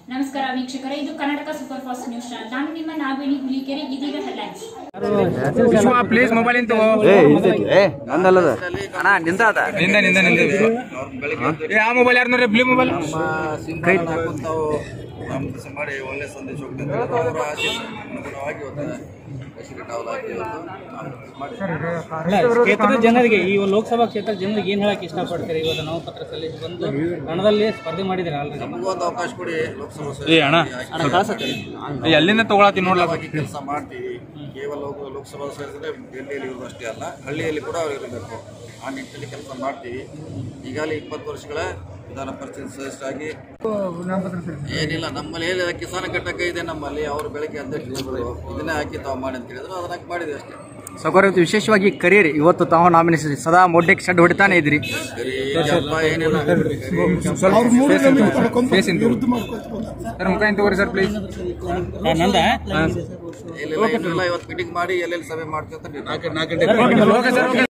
ನಮಸ್ಕಾರ ವೀಕ್ಷಕರೇ ಇದು Karnataka super fast news channel ನಾನು ನಿಮ್ಮ ನಾಗವೇಣಿ ಹುಲಿಕೆರೆ ಇದೀಗ ಹೆಡ್ಲೈನ್ಸ್ ವಿಶ್ವ ಪ್ಲೀಸ್ ಮೊಬೈಲ್ ಇಂತ ಏ ಇಲ್ದೈತಿ ಏ ನಂದಲ್ಲದ ಅಣ್ಣ ನಿಂದಾದ ನಿಂದ ನಿಂದ ನಿಂದ ಏ ಆ ಮೊಬೈಲ್ ಯಾರು ನೋಡ್ರಿ ಬ್ಲೂ ಮೊಬೈಲ್ ಕೈ ನಾವು ಕೆಲಸ ಮಾಡಿ ಒಳ್ಳೆ ಸಂದೇಶ ಹೋಗ್ತದೆ ಅವರ ಆಶಯ ಅನುಗುಣವಾಗಿ ಇವತ್ತು ಫೆಸಿಲಿಟಿ ಅವ್ರು ಹಾಕಿ ಇವತ್ತು ನಾವು ಮಾಡಿದ್ದೀವಿ. ಕ್ಷೇತ್ರದ ಜನರಿಗೆ ಈ ಲೋಕಸಭಾ ಕ್ಷೇತ್ರದ ಜನರಿಗೆ ಏನ್ ಹೇಳಕ್ ಇಷ್ಟಪಡ್ತೀರಿ ಇವತ್ತು ನಾಮಪತ್ರ ಸಲ್ಲಿಸಿ ಬಂದು ಕಣದಲ್ಲಿ ಸ್ಪರ್ಧೆ ಮಾಡಿದಿರ ಆಲ್ರೆಡಿ ನಮಗೂ ಒಂದು ಅವಕಾಶ ಕೊಡಿ ಲೋಕಸಭಾ ಏ ಅಣ್ಣ ಏ, ಎಲ್ಲಿಂದ ತಗೊಳತಿ ನೋಡ್ಲಕ್ಕ ಸಭೆಗೆ ಕೆಲಸ ಮಾಡ್ತೀವಿ ಕೇವಲ ಲೋಕ- ಲೋಕಸಭಾ ಸೇರಿದ್ರೆ ಡೆಲ್ಲಿಯಲ್ಲಿ ಇರೋದು ಅಷ್ಟೇ ಅಲ್ಲ ಹಳ್ಳಿಯಲ್ಲಿ ಕೂಡ ಅವ್ರು ಇರಬೇಕು ಆ ನಿಟ್ಟಿನಲ್ಲಿ ಕೆಲಸ ಮಾಡ್ತೀವಿ ಈಗಾಗಲೇ ಇಪ್ಪತ್ತು ವರ್ಷಗಳ ವಿಧಾನ ಪರಿಷತ್ ಸದಸ್ಯರಾಗಿ ಏನಿಲ್ಲ ನಮ್ಮಲ್ಲಿ ಏನಿಲ್ಲ ಕಿಸಾನ ಘಟಕ ಇದೆ ನಮ್ಮಲ್ಲಿ ಅವರು ಬೆಳಗ್ಗೆ ಅಧ್ಯಕ್ಷರು ಇದನ್ನೇ ಹಾಕಿ ತಾವು ಮಾಡಿ ಅಂತ ಹೇಳಿದ್ರು ಅದನ್ನ ಹಾಕಿ ಮಾಡಿದ್ವಿ ಅಷ್ಟೇ ಸೌಕರ್ಯ ಇವತ್ತು ವಿಶೇಷವಾಗಿ ಕರೀರಿ ಇವತ್ತು ತಾವು ನಾಮಿನೇಷನ್ ಸದಾ ಮೊಡ್ಡೆಗೆ ಶೆಡ್ ಹೊಡಿತಾನೆ ಇದ್ರಿ ಸರಿ ಜಪ ಏನಿಲ್ಲ ಫೇಸ್ ಇಂತ ಸರ್ ಮುಖ ಇಂತ ತಗೋರಿ ಸರ್ ಪ್ಲೀಸ್ ನಂದ ಏನಿಲ್ಲ ಏನಿಲ್ಲ ಇವತ್ತು ಮೀಟಿಂಗ್ ಮಾಡಿ ಎಲ್ಲೆಲ್ಲಿ ಸಭೆ ಮಾಡ್ತೀವಿ ಅಂತ ನಿರ್ಣಯ ಓಕೆ ಸರ್